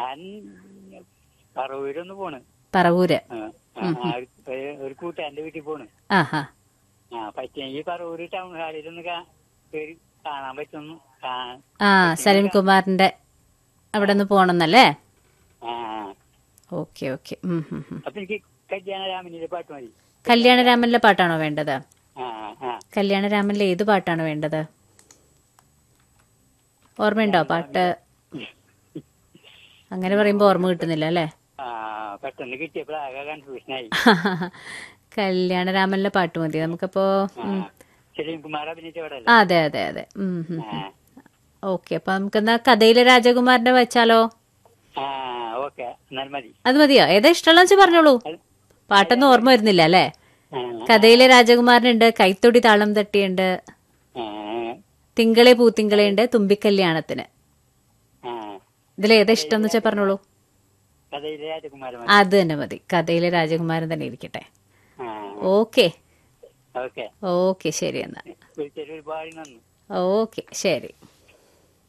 ഞാൻ പറവൂരൊന്ന് പോണ് പറവൂര് ആ, ആ, ആ, ഒരു- ഒരു കൂട്ടുകാരന്റെ വീട്ടിൽ പോണ് ആഹാ ആ പറ്റിയെങ്കിൽ പറവൂര് ടൗൺ ഹാളിലൊന്ന് കാ- കേറി കാണാൻ പറ്റുന്നു കാ- ആ സലീം കുമാറിന്റെ അവിടെ നിന്ന് പോണെന്നല്ലേ ആ ഓക്കെ ഓക്കെ ഉം, ഉം, ഉം. അപ്പൊ എനിക്ക് കല്യാണ രാമനിലെ പാട്ട് മതി കല്യാണരാമനിലെ പാട്ടാണോ വേണ്ടത് ആ ആ കല്യാണരാമനിലെ ഏത് പാട്ടാണ് വേണ്ടത് ഓർമ്മയുണ്ടോ പാട്ട് അങ്ങനെ പറയുമ്പോ ഓർമ്മ കിട്ടുന്നില്ല അല്ലേ ആ പെട്ടെന്ന് കിട്ടിയപ്പോൾ ആകെ കൺഫ്യൂഷനായി കല്യാണരാമനിലെ പാട്ട് മതി നമുക്കപ്പോ ഉം. സലീം കുമാർ അഭിനയിച്ച പടല്ലേ ആ, അതെ അതെ അതെ ഉം, ഉം. ആ ഓക്കെ അപ്പൊ നമുക്കെന്നാ കഥയിലെ രാജകുമാരന്റെ വെച്ചാലോ ആ ഓക്കെ എന്നാൽ മതി അത് മതിയോ ഏതാ ഇഷ്ടമുള്ള വെച്ചാൽ പറഞ്ഞോളൂ അത് പാട്ടൊന്നും ഓർമ്മ വരുന്നില്ല അല്ലേ ആ, കഥയിലെ രാജകുമാരനുണ്ട് കൈത്തൊടി താളം തട്ടിയുണ്ട് ആ, തിങ്കളെ പൂത്തിങ്കളെ ഉണ്ട് തുമ്പിക്കല്യാണത്തിന് ആ. ഇതിലേതാ ഇഷ്ടം എന്ന് വെച്ചാൽ പറഞ്ഞോളൂ കഥയിലെ രാജകുമാരൻ അത് തന്നെ മതി കഥയിലെ രാജകുമാരൻ തന്നെ ഇരിക്കട്ടെ ആ ഓക്കെ ഓക്കെ ഓക്കെ ശരി എന്നാ വിളിച്ചൊരു ഒരുപാട് നന്ദി ഓക്കെ ശരി